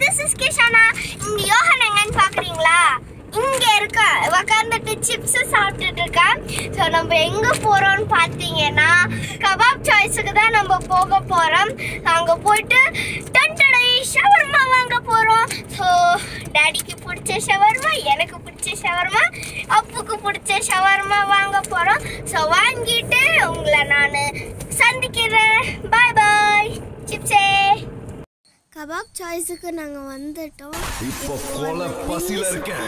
This is கிஷானா இங்க யோகன் எங்கன்னு பாக்குறீங்களா இங்க இருக்க உக்காந்துட்டு சிப்ஸ் சாப்பிட்டுட்டு இருக்கேன் ஸோ நம்ம எங்க போறோம்னு பார்த்தீங்கன்னா கபாப் சாய்ஸுக்கு தான் நம்ம போக போறோம் அங்க போயிட்டு டன்டடை ஷவர்மா வாங்க போறோம் ஸோ டாடிக்கு பிடிச்ச ஷவர்மா எனக்கு பிடிச்ச ஷவர்மா அப்புக்கு பிடிச்ச ஷவர்மா வாங்க போறோம் ஸோ வாங்கிட்டு உங்களை நான் சந்திக்கிறேன் பாய் பாய் சிப்ஸே கபாப் சாய்ஸுக்கு நாங்கள் வந்துட்டோம் இப்போ கொலை பசியில இருக்கேன்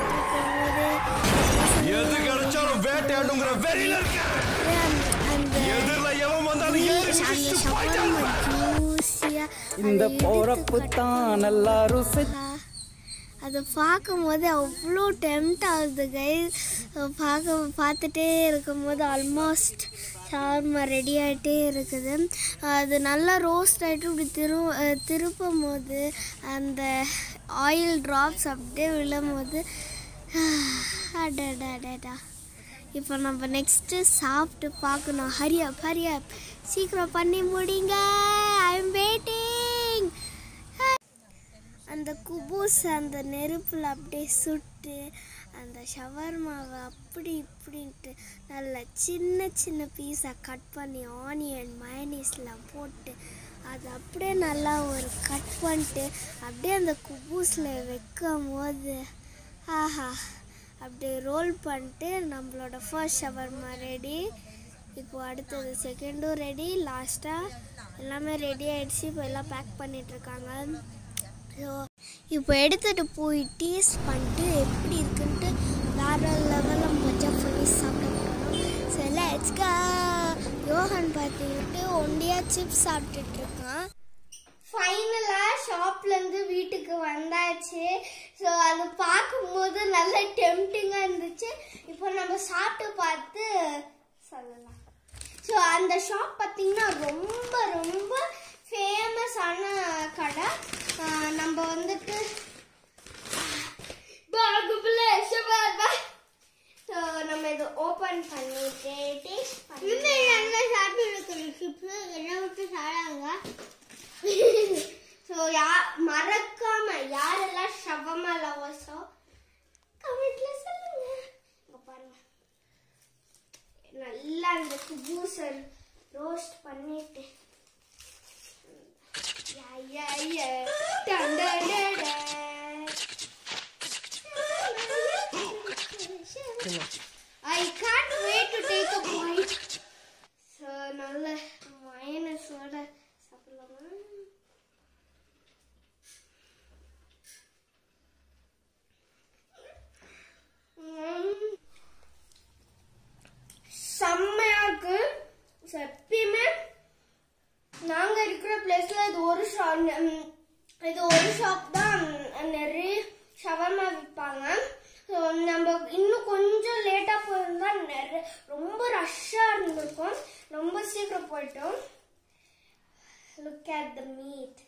எது கிடைச்சாலும் வேட்டையாடுங்கிற வெறியில இருக்கேன் அந்த எதிரில எவன் வந்தாலும் ஏறி அந்த மிதிச்சு போயிட்டான். ஷவர்மா ஜூஸியா இந்த போறப்பு தான் நல்லா ருசி அதை பார்க்கும்போது அவ்வளோ டெம்ட் ஆகுது கைஸ் பார்க்க பார்த்துட்டே இருக்கும்போது ஆல்மோஸ்ட் ஷவர்மா ரெடி ஆகிட்டே இருக்குது அது நல்லா ரோஸ்ட் ஆகிட்டு இப்படி திரு அஹ் திருப்பும் போது அந்த ஆயில் ட்ராப்ஸ் அப்படியே விழும் போது அடடடடா இப்போ நம்ம நெக்ஸ்ட்டு சாப்பிட்டு பார்க்கணும் ஹரியப் ஹரியப் சீக்கிரம் பண்ணி முடிங்க ஐ எம் வெயிட்டிங் அந்த குபூஸ் அந்த நெருப்பில் அப்படியே சுட்டு அந்த ஷவர்மாவை அப்படி இப்படின்ட்டு நல்லா சின்ன சின்ன பீஸாக கட் பண்ணி ஆனியன் மயனீஸ்லாம் போட்டு அது அப்படியே நல்லா ஒரு கட் பண்ணிட்டு அப்படியே அந்த குபூஸில் வைக்கும் போது ஆஹா அப்படியே ரோல் பண்ணிட்டு நம்மளோட ஃபர்ஸ்ட் ஷவர்மா ரெடி இப்போ அடுத்தது செகண்டும் ரெடி லாஸ்ட்டாக எல்லாமே ரெடி ஆயிடுச்சு இப்போ எல்லாம் பேக் பண்ணிகிட்ருக்காங்க ஸோ இப்போ எடுத்துகிட்டு போய் டேஸ்ட் பண்ணிட்டு எப்படி இருக்குன்ட்டு வேறு லெவலில் மஜா பண்ணி சாப்பிட போகிறோம் ஸோ லெட்ஸ் கோ யோகன் பார்த்துக்கிட்டு ஒண்டியாக சிப்ஸ் சாப்பிட்டுட்டு இருக்கான் ஃபைனலாக ஷாப்லேருந்து வீட்டுக்கு வந்தாச்சு ஸோ அது பார்க்கும்போது நல்ல டெம்டிங்காக இருந்துச்சு இப்போ நம்ம சாப்பிட்டு பார்த்து சொல்லலாம் ஸோ அந்த ஷாப் பார்த்தீங்கன்னா ரொம்ப ரொம்ப ஃபேமஸான கடை ஆஹ் நம்ம வந்துட்டு பாகுபல ஷவர்மா ஸோ நம்ம இது ஓப்பன் பண்ணிட்டு டேஸ்ட் பண்ணி நல்லா சாப்பிட்டு இருக்கிற சிப்ஸ் என்ன விட்டு சாடாங்க ஸோ யா மறக்காம யாரெல்லாம் ஷவர்மா லவர்ஸோ கமெண்ட்ல சொல்லுங்க இங்க பாருங்க நல்லா அந்த குபூசர் ரோஸ்ட் பண்ணிட்டு யா யா யா டன் டன் டன் டன். I can't wait to take a bite. So, நல்ல மயனஸோட சாப்பிடலாமா ம். செம்மையா இருக்கு So, எப்பயுமே நாங்க இருக்கிற பிளேஸ்ல இது ஒரு ஷாப் இது ஒரு ஷாப் தான் நிறைய ஷவர்மா விற்பாங்க ஸோ நம்ம இன்னும் கொஞ்சம் லேட்டா போயிருந்தா நிறைய ரொம்ப ரஷ்ஷா இருந்திருக்கும் ரொம்ப சீக்கிரம் போயிட்டோம் லுக் அட் த மீட்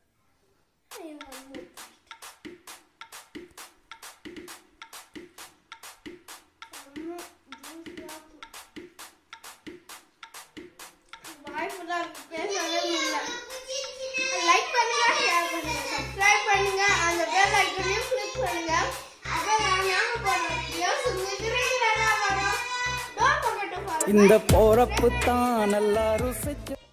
வாய்ப்புதான் இருக்கு பேசவே முடியல லைக் பண்ணுங்க ஷேர் பண்ணுங்க சப்ஸ்கிரைப் பண்ணுங்க அந்த பெல் ஐக்கனையும் கிளிக் பண்ணுங்க அப்போ நான் நாங்க போடுற வீடியோஸ் உங்களுக்கு ரெகுலரா வரும் டோன்ட் forget to follow இந்த போறப்பு தான் நல்லா ருசிச்சு